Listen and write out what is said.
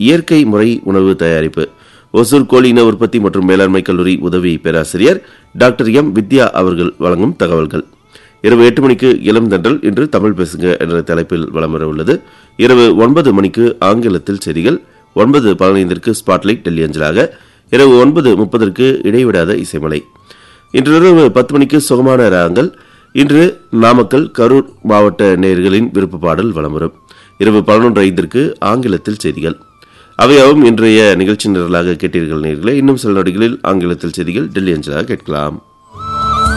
இயற்கை முறை உணவு தயாரிப்பு ஒசூர் கோழி இன உற்பத்தி மற்றும் மேலாண்மை கல்லூரி உதவி பேராசிரியர் டாக்டர் எம் வித்யா அவர்கள் வழங்கும் தகவல்கள் இரவு எட்டு மணிக்கு இளம் தண்டல் இன்று தமிழ் பேசுங்க என்ற தலைப்பில் வலம் வர உள்ளது இரவு ஒன்பது மணிக்கு ஆங்கிலத்தில் செய்திகள் ஒன்பது பதினைந்திற்கு ஸ்பாட்லைட் டெல்லி அஞ்சலாக இரவு ஒன்பது முப்பதற்கு இடைவிடாத இசைமலை இன்று இரவு பத்து மணிக்கு சுகமான ராகங்கள் இன்று நாமக்கல் கரூர் மாவட்ட நேயர்களின் விருப்ப பாடல் வலம் வரும் இரவு பதினொன்று ஐந்திற்கு ஆங்கிலத்தில் செய்திகள் அவையாவும் இன்றைய நிகழ்ச்சி நிரலாக கேட்டீர்கள் நேயர்களே இன்னும் சில நொடிகளில் ஆங்கிலத்தில் செய்திகள் டெல்லி அஞ்சலாக கேட்கலாம்